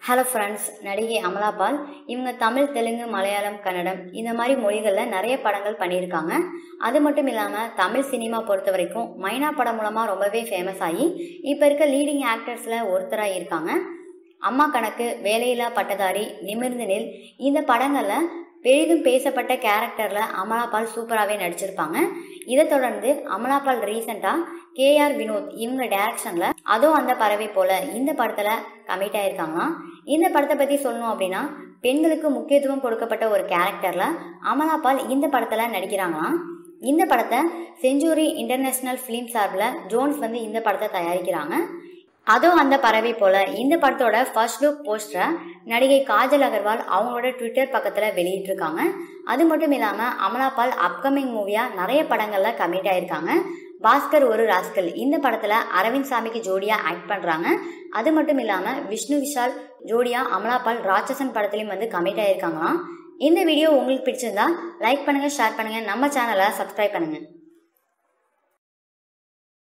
hello friends நடிகை அமலாபால் இவங்க தமிழ் தெலுங்கு மலையாளம் கன்னடம் இந்த மாதிரி மொழிகளில் நிறைய படங்கள் பண்ணியிருக்காங்க அது மட்டும் இல்லாமல் தமிழ் சினிமா பொறுத்த வரைக்கும் மைனா படம் மூலமாக ரொம்பவே ஃபேமஸ் ஆகி இப்போ இருக்க லீடிங் ஆக்டர்ஸில் ஒருத்தராக இருக்காங்க அம்மா கணக்கு வேலையில்லா பட்டதாரி நிமிர்ந்து நில் இந்த படங்களில் பெரிதும் பேசப்பட்ட கேரக்டரில் அமலாபால் சூப்பராகவே நடிச்சிருப்பாங்க இதை தொடர்ந்து அமலாபால் ரீசெண்டாக கேஆர் வினோத் இவங்க டைரக்ஷனில் அதோ அந்த பறவை போல இந்த படத்தில் கமிட் ஆயிருக்காங்களாம் இந்த படத்தை பற்றி சொல்லணும் அப்படின்னா பெண்களுக்கு முக்கியத்துவம் கொடுக்கப்பட்ட ஒரு கேரக்டரில் அமலாபால் இந்த படத்தில் நடிக்கிறாங்களாம் இந்த படத்தை செஞ்சுரி இன்டர்நேஷ்னல் ஃபிலிம் சார்பில் ஜோன்ஸ் வந்து இந்த படத்தை தயாரிக்கிறாங்க அதோ அந்த பறவை போல இந்த படத்தோட ஃபர்ஸ்ட் லுக் போஸ்டரை நடிகை காஜல் அகர்வால் அவங்களோட ட்விட்டர் பக்கத்தில் வெளியிட்டிருக்காங்க அது மட்டும் இல்லாமல் அமலாபால் அப்கமிங் மூவியாக நிறைய படங்களில் கமிட் ஆயிருக்காங்க பாஸ்கர் ஒரு ராஸ்கல் இந்த படத்தில் அரவிந்த் சாமிக்கு ஜோடியாக ஆக்ட் பண்ணுறாங்க அது மட்டும் இல்லாமல் விஷ்ணு விஷால் ஜோடியாக அமலாபால் ராட்சசன் படத்துலையும் வந்து கமிட் ஆயிருக்காங்களாம் இந்த வீடியோ உங்களுக்கு பிடிச்சிருந்தா லைக் பண்ணுங்கள் ஷேர் பண்ணுங்கள் நம்ம சேனலை சப்ஸ்கிரைப் பண்ணுங்கள்